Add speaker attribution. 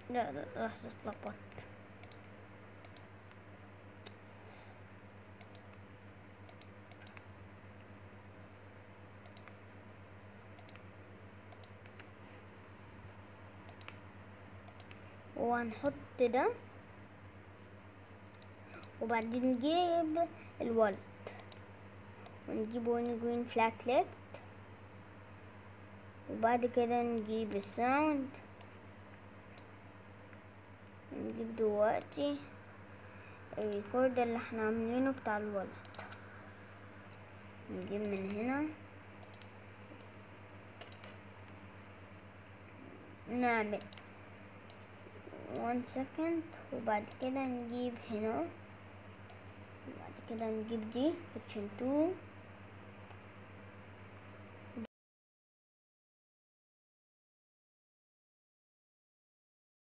Speaker 1: لا لا لحظة اتلخبطت وهنحط ده وبعدين نجيب الولد ونجيب وين جرين فلاك ليفت وبعد كده نجيب الساوند نجيب دلوقتي الريكورد اللي احنا عاملينه بتاع الولد نجيب من هنا نعمل one second وبعد كده نجيب هنا وبعد كده نجيب دي kitchen 2